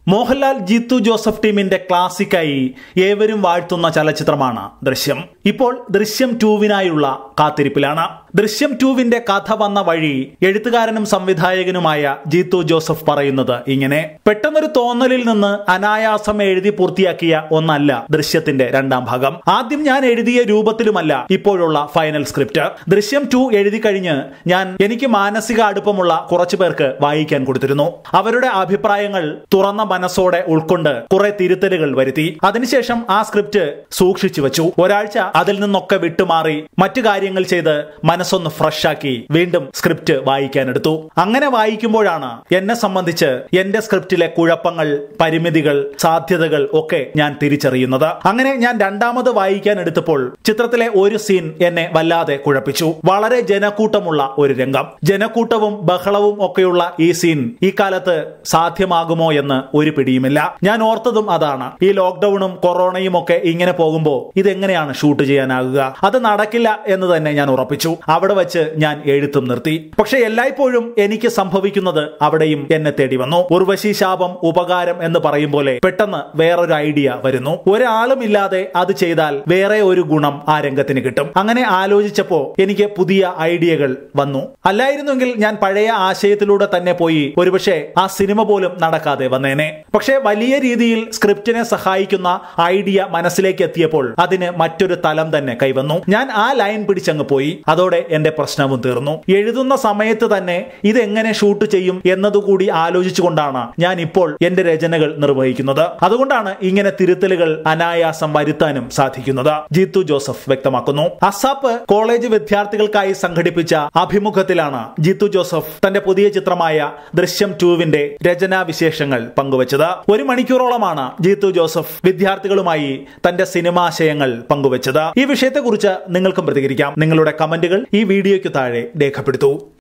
Mohanlal Jeethu Joseph ടീമിന്റെ ക്ലാസിക്കായി ഏവരും വാഴ്ത്തുന്ന ചലച്ചിത്രമാണ് ദൃശ്യം ഇപ്പോൾ ദൃശ്യം ടൂവിനായുള്ള കാത്തിരിപ്പിലാണ് ദൃശ്യം ടൂവിന്റെ കഥ വന്ന വഴി എഴുത്തുകാരനും സംവിധായകനുമായ ജീത്തു ജോസഫ് പറയുന്നത് ഇങ്ങനെ പെട്ടെന്നൊരു തോന്നലിൽ നിന്ന് അനായാസം എഴുതി പൂർത്തിയാക്കിയ ഒന്നല്ല ദൃശ്യത്തിന്റെ രണ്ടാം ഭാഗം ആദ്യം ഞാൻ എഴുതിയ രൂപത്തിലുമല്ല ഇപ്പോഴുള്ള ഫൈനൽ സ്ക്രിപ്റ്റ് ദൃശ്യം ടു എഴുതി കഴിഞ്ഞ് ഞാൻ എനിക്ക് മാനസിക അടുപ്പമുള്ള കുറച്ചു പേർക്ക് വായിക്കാൻ കൊടുത്തിരുന്നു അവരുടെ അഭിപ്രായങ്ങൾ തുറന്ന മനസ്സോടെ ഉൾക്കൊണ്ട് കുറെ തിരുത്തലുകൾ വരുത്തി അതിനുശേഷം ആ സ്ക്രിപ്റ്റ് സൂക്ഷിച്ചു വെച്ചു ഒരാഴ്ച അതിൽ നിന്നൊക്കെ വിട്ടുമാറി മറ്റു കാര്യങ്ങൾ ചെയ്ത് മനസ്സൊന്ന് ഫ്രഷ് ആക്കി വീണ്ടും സ്ക്രിപ്റ്റ് വായിക്കാനെടുത്തു അങ്ങനെ വായിക്കുമ്പോഴാണ് എന്നെ സംബന്ധിച്ച് എന്റെ സ്ക്രിപ്റ്റിലെ കുഴപ്പങ്ങൾ പരിമിതികൾ സാധ്യതകൾ ഒക്കെ ഞാൻ തിരിച്ചറിയുന്നത് അങ്ങനെ ഞാൻ രണ്ടാമത് വായിക്കാൻ എടുത്തപ്പോൾ ചിത്രത്തിലെ ഒരു സീൻ എന്നെ വല്ലാതെ കുഴപ്പിച്ചു വളരെ ജനക്കൂട്ടമുള്ള ഒരു രംഗം ജനക്കൂട്ടവും ബഹളവും ഒക്കെയുള്ള ഈ സീൻ ഈ കാലത്ത് സാധ്യമാകുമോ എന്ന് ഒരു പിടിയുമില്ല ഞാൻ ഓർത്തതും അതാണ് ഈ ലോക്ക്ഡൌണും കൊറോണയും ഒക്കെ ഇങ്ങനെ പോകുമ്പോ ഇതെങ്ങനെയാണ് ഷൂട്ട് ചെയ്യാനാകുക അത് നടക്കില്ല എന്ന് തന്നെ ഞാൻ ഉറപ്പിച്ചു അവിടെ വെച്ച് ഞാൻ എഴുത്തും നിർത്തി പക്ഷെ എല്ലായ്പ്പോഴും എനിക്ക് സംഭവിക്കുന്നത് അവിടെയും എന്നെ തേടി വന്നു ഉർവശി ശാപം ഉപകാരം എന്ന് പറയും പോലെ പെട്ടെന്ന് വേറൊരു ഐഡിയ വരുന്നു ഒരാളും ഇല്ലാതെ അത് ചെയ്താൽ വേറെ ഒരു ഗുണം ആ രംഗത്തിന് കിട്ടും അങ്ങനെ ആലോചിച്ചപ്പോ എനിക്ക് പുതിയ ഐഡിയകൾ വന്നു അല്ലായിരുന്നെങ്കിൽ ഞാൻ പഴയ ആശയത്തിലൂടെ തന്നെ പോയി ഒരുപക്ഷെ ആ സിനിമ പോലും നടക്കാതെ വന്നേനെ പക്ഷേ വലിയ രീതിയിൽ സ്ക്രിപ്റ്റിനെ സഹായിക്കുന്ന ഐഡിയ മനസ്സിലേക്ക് എത്തിയപ്പോൾ അതിന് മറ്റൊരു തലം തന്നെ കൈവന്നു ഞാൻ ആ ലൈൻ പിടിച്ചങ്ങ് പോയി അതോടെ എന്റെ പ്രശ്നവും തീർന്നു എഴുതുന്ന സമയത്ത് തന്നെ ഇതെങ്ങനെ ഷൂട്ട് ചെയ്യും എന്നതുകൂടി ആലോചിച്ചുകൊണ്ടാണ് ഞാൻ ഇപ്പോൾ എന്റെ രചനകൾ നിർവഹിക്കുന്നത് അതുകൊണ്ടാണ് ഇങ്ങനെ തിരുത്തലുകൾ അനായാസം വരുത്താനും സാധിക്കുന്നത് ജീത്തു ജോസഫ് വ്യക്തമാക്കുന്നു അസാപ്പ് കോളേജ് വിദ്യാർത്ഥികൾക്കായി സംഘടിപ്പിച്ച അഭിമുഖത്തിലാണ് ജീത്തു ജോസഫ് തന്റെ പുതിയ ചിത്രമായ ദൃശ്യം ടൂവിന്റെ രചനാ വിശേഷങ്ങൾ പങ്കുവച്ചത് ഒരു മണിക്കൂറോളമാണ് ജീത്തു ജോസഫ് വിദ്യാർത്ഥികളുമായി തന്റെ സിനിമാശയങ്ങൾ പങ്കുവച്ചത് ഈ വിഷയത്തെക്കുറിച്ച് നിങ്ങൾക്കും പ്രതികരിക്കാം നിങ്ങളുടെ കമന്റുകൾ ഈ വീഡിയോയ്ക്ക് താഴെ രേഖപ്പെടുത്തൂ